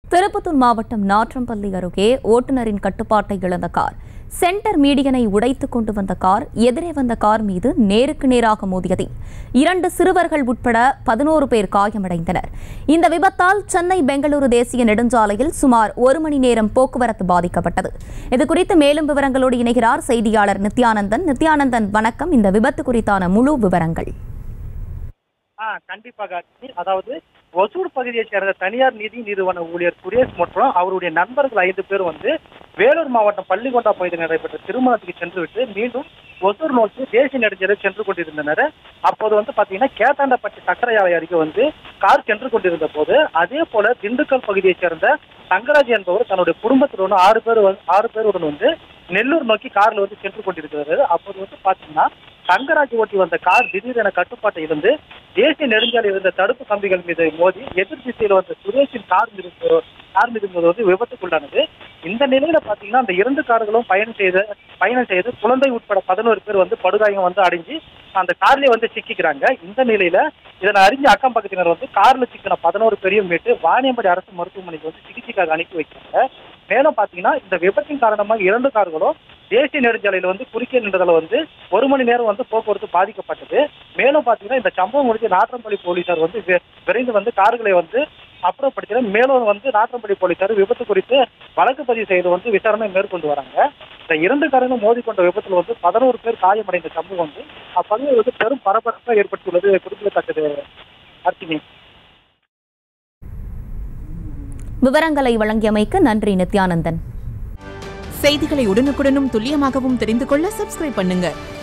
திருப்பத்தூர் மாவட்டம் நாற்றம்பள்ளி அருகே ஓட்டுநரின் கட்டுப்பாட்டை இழந்த கார் சென்டர் மீடியனை உடைத்துக் கொண்டு வந்த கார் எதிரே வந்த கார் மீது நேருக்கு நேராக மோதியதில் இரண்டு சிறுவர்கள் உட்பட பதினோரு பேர் காயமடைந்தனர் இந்த விபத்தால் சென்னை பெங்களூரு தேசிய நெடுஞ்சாலையில் சுமார் ஒரு மணி நேரம் போக்குவரத்து பாதிக்கப்பட்டது இதுகுறித்து மேலும் விவரங்களோடு இணைகிறார் செய்தியாளர் நித்யானந்தன் நித்யானந்தன் வணக்கம் இந்த விபத்து குறித்தான முழு விவரங்கள் ஆ கண்டிப்பாக அர்ச்சனி. அதாவது ஒசூர் பகுதியைச் சேர்ந்த தனியார் நிதி நிறுவன ஊழியர் சுரேஷ் மற்றும் அவருடைய நண்பர்கள் ஐந்து பேர் வந்து வேலூர் மாவட்டம் பள்ளிகொண்டா பகுதியில் நடைபெற்ற திருமணத்துக்கு சென்றுவிட்டு மீண்டும் ஒசூர் நோக்கி தேசிய நெடுஞ்சாலை சென்று கொண்டிருந்தனர் அப்போது வந்து பாத்தீங்கன்னா கேத்தாண்டப்பட்டி சக்கரை ஆலை அருகே வந்து கார் சென்று கொண்டிருந்த போது அதே போல திண்டுக்கல் பகுதியைச் சேர்ந்த தங்கராஜ் என்பவர் தன்னுடைய குடும்பத்துடன் ஆறு பேர் வந்து- ஆறு பேருடன் வந்து நெல்லூர் நோக்கி கார்ல வந்து சென்று கொண்டிருக்கிறாரு அப்போது வந்து பாத்தீங்கன்னா தங்கராஜ் ஓட்டி வந்த கார் திடீரென கட்டுப்பாட்டை இருந்து தேசிய நெடுஞ்சாலையில் இருந்த தடுப்பு கம்பிகள் மீது மோதி எதிர் திசையில் வந்த சுரேஷின் கார் மீது கார் மீது மோதி வந்து விபத்துக்குள்ளானது இந்த நிலையில பாத்தீங்கன்னா அந்த இரண்டு கார்களும் பயணம் செய்த பயணம் செய்து குழந்தை உட்பட பதினோரு பேர் வந்து படுகாயம் வந்து அடைஞ்சு அந்த கார்லயே வந்து சிக்கிக்கிறாங்க இந்த நிலையில இதனை அறிஞ்ச அக்கம் பக்கத்தினர் வந்து கார்ல சிக்கின பதினோரு பேரையும் மீட்டு வாணியம்படி அரசு மருத்துவமனைக்கு வந்து சிகிச்சைக்காக அனுப்பி வைக்கிறாங்க மேலும் பாத்தீங்கன்னா இந்த விபத்தின் காரணமாக இரண்டு கார்களும் தேசிய நெடுஞ்சாலையில வந்து குறுக்கே நின்றதால வந்து ஒரு மணி நேரம் வந்து போக்குவரத்து பாதிக்கப்பட்டது மேலும் பாத்தீங்கன்னா இந்த சம்பவம் முடிஞ்ச நாற்றம்பள்ளி போலீசார் வந்து வி- விரைந்து வந்து கார்களை வந்து அப்புறப்படுத்தின மேலும் வந்து நாற்றம்பள்ளி போலீசார் விபத்து குறித்து வழக்கு பதிவு செய்து வந்து விசாரணை மேற்கொண்டு வராங்க இந்த இரண்டு காரங்களும் மோதிக்கொண்ட விபத்துல வந்து பதினோரு பேர் காயமடைந்த சம்பவம் வந்து அப்பகுதியில் வந்து பெரும் பரபரப்பை ஏற்படுத்தியுள்ளது குறிப்பிடத்தக்கது அர்ச்சினி விவரங்களை வழங்கியமைக்கு நன்றி நித்யானந்தன் செய்திகளை உடனுக்குடனும் துல்லியமாகவும் தெரிந்து கொள்ள சப்ஸ்கிரைப் பண்ணுங்க